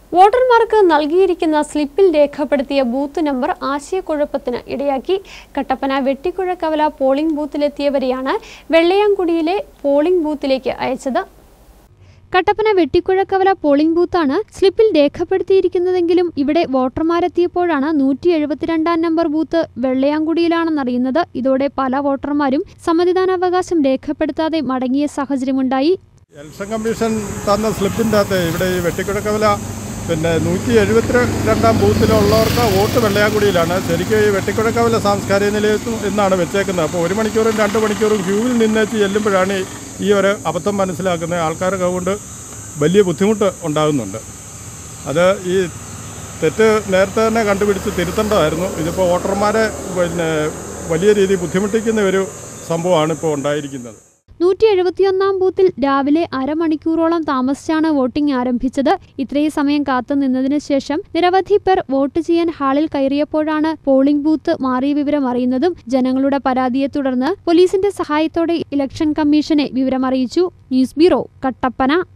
വോട്ടർമാർക്ക് നൽകിയിരിക്കുന്ന സ്ലിപ്പിൽ രേഖപ്പെടുത്തിയ ബൂത്ത് നമ്പർ ആശയക്കുഴപ്പത്തിന് ഇടയാക്കി കട്ടപ്പന വെട്ടിക്കുഴക്കവല പോളിംഗ് ബൂത്തിലെത്തിയവരെയാണ് വെള്ളയാംകുടിയിലെ പോളിംഗ് ബൂത്തിലേക്ക് അയച്ചത് കട്ടപ്പന വെട്ടിക്കുഴക്കവല പോളിംഗ് ബൂത്താണ് സ്ലിപ്പിൽ രേഖപ്പെടുത്തിയിരിക്കുന്നതെങ്കിലും ഇവിടെ വോട്ടർമാരെത്തിയപ്പോഴാണ് നൂറ്റി എഴുപത്തിരണ്ടാം നമ്പർ ബൂത്ത് വെള്ളയാംകുടിയിലാണെന്നറിയുന്നത് ഇതോടെ പല വോട്ടർമാരും സമ്മതിദാനാവകാശം രേഖപ്പെടുത്താതെ മടങ്ങിയ സാഹചര്യമുണ്ടായി ഇലക്ഷൻ കമ്മീഷൻ തന്ന സ്ലിപ്പിൻ്റെ അകത്ത് ഇവിടെ ഈ വെട്ടിക്കുഴക്കവല പിന്നെ നൂറ്റി എഴുപത്തി രണ്ടാം ബൂത്തിലുള്ളവർക്ക് വോട്ട് വെള്ളയാങ്കുടിയിലാണ് ശരിക്കും ഈ വെട്ടിക്കുഴക്കവല സാംസ്കാരിക നിലയത്തിൽ എന്നാണ് വെച്ചേക്കുന്നത് അപ്പോൾ ഒരു മണിക്കൂറും രണ്ട് മണിക്കൂറും ക്യൂവിൽ നിന്നേച്ച് ചെല്ലുമ്പോഴാണ് ഈ- ഈ ഒരു അബദ്ധം മനസ്സിലാക്കുന്നത് ആൾക്കാർക്ക് അതുകൊണ്ട് വലിയ ബുദ്ധിമുട്ട് ഉണ്ടാകുന്നുണ്ട് അത് ഈ തെറ്റ് നേരത്തെ തന്നെ കണ്ടുപിടിച്ച് തിരുത്തേണ്ടതായിരുന്നു ഇതിപ്പോൾ വോട്ടർമാരെ പിന്നെ വലിയ രീതിയിൽ ബുദ്ധിമുട്ടിക്കുന്ന ഒരു സംഭവമാണ് ഇപ്പോൾ ഉണ്ടായിരിക്കുന്നത് നൂറ്റി എഴുപത്തിയൊന്നാം ബൂത്തിൽ രാവിലെ അരമണിക്കൂറോളം താമസിച്ചാണ് വോട്ടിംഗ് ആരംഭിച്ചത് ഇത്രയും സമയം കാത്തു നിന്നതിന് ശേഷം നിരവധി പേർ വോട്ട് ചെയ്യാൻ ഹാളിൽ കയറിയപ്പോഴാണ് പോളിംഗ് ബൂത്ത് മാറിയ വിവരം അറിയുന്നതും ജനങ്ങളുടെ പരാതിയെ തുടർന്ന് പോലീസിന്റെ സഹായത്തോടെ ഇലക്ഷൻ കമ്മീഷനെ വിവരമറിയിച്ചു ന്യൂസ് ബ്യൂറോ കട്ടപ്പന